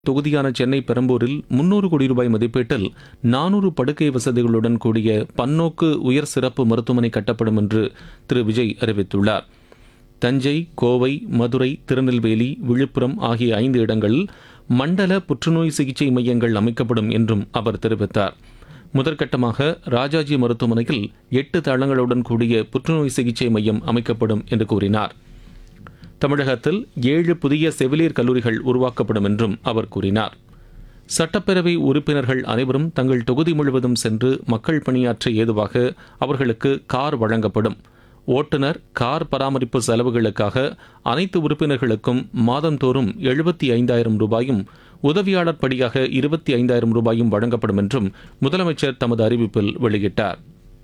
தொகுதியான சென்னை பெரம்பூரில் முன்னூறு கோடி ரூபாய் மதிப்பீட்டில் நானூறு படுக்கை வசதிகளுடன் கூடிய பன்னோக்கு உயர் சிறப்பு மருத்துவமனை கட்டப்படும் என்று திரு விஜய் அறிவித்துள்ளார் தஞ்சை கோவை மதுரை திருநெல்வேலி விழுப்புரம் ஆகிய ஐந்து இடங்களில் மண்டல புற்றுநோய் சிகிச்சை மையங்கள் அமைக்கப்படும் என்றும் அவர் தெரிவித்தார் முதற்கட்டமாக ராஜாஜி மருத்துவமனையில் எட்டு தளங்களுடன் கூடிய புற்றுநோய் சிகிச்சை மையம் அமைக்கப்படும் என்று கூறினார் தமிழகத்தில் ஏழு புதிய செவிலியர் கல்லூரிகள் உருவாக்கப்படும் என்றும் அவர் கூறினார் சட்டப்பேரவை உறுப்பினர்கள் அனைவரும் தங்கள் தொகுதி முழுவதும் சென்று மக்கள் பணியாற்ற ஏதுவாக அவர்களுக்கு கார் வழங்கப்படும் ஓட்டுநர் கார் பராமரிப்பு செலவுகளுக்காக அனைத்து உறுப்பினர்களுக்கும் மாதந்தோறும் எழுபத்தி ஐந்தாயிரம் ரூபாயும் உதவியாளர் படியாக இருபத்தி ஐந்தாயிரம் ரூபாயும் வழங்கப்படும் என்றும் முதலமைச்சர் தமது அறிவிப்பில் வெளியிட்டார்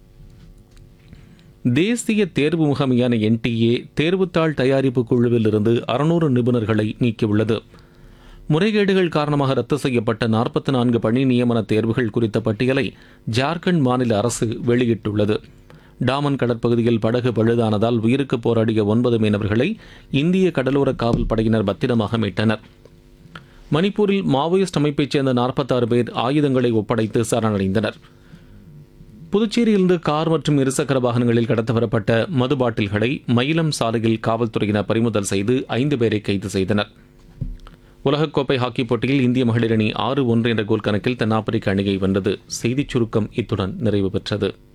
தேசிய தேர்வு முகமையான என்டிஏ தேர்வுத்தாள் தயாரிப்பு குழுவில் இருந்து அறுநூறு நிபுணர்களை நீக்கியுள்ளது முறைகேடுகள் காரணமாக ரத்து செய்யப்பட்ட நாற்பத்தி நான்கு பணி நியமன தேர்வுகள் குறித்த பட்டியலை ஜார்க்கண்ட் மாநில அரசு வெளியிட்டுள்ளது டாமன் கடற்பகுதியில் படகு பழுதானதால் உயிருக்கு போராடிய ஒன்பது மீனவர்களை இந்திய கடலோர காவல் படையினர் பத்திரமாக மீட்டனர் மணிப்பூரில் மாவோயிஸ்ட் அமைப்பைச் சேர்ந்த நாற்பத்தாறு பேர் ஆயுதங்களை ஒப்படைத்து சரணடைந்தனர் புதுச்சேரியிலிருந்து கார் மற்றும் இருசக்கர வாகனங்களில் கடத்த வரப்பட்ட மது பாட்டில்களை மயிலம் சாலையில் காவல்துறையினர் பறிமுதல் செய்து ஐந்து பேரை கைது செய்தனர் உலகக்கோப்பை ஹாக்கி போட்டியில் இந்திய மகளிர் அணி ஆறு ஒன்று என்ற கோல் கணக்கில் தென்னாப்பிரிக்க அணியை வென்றது செய்திச் சுருக்கம் இத்துடன் நிறைவு பெற்றது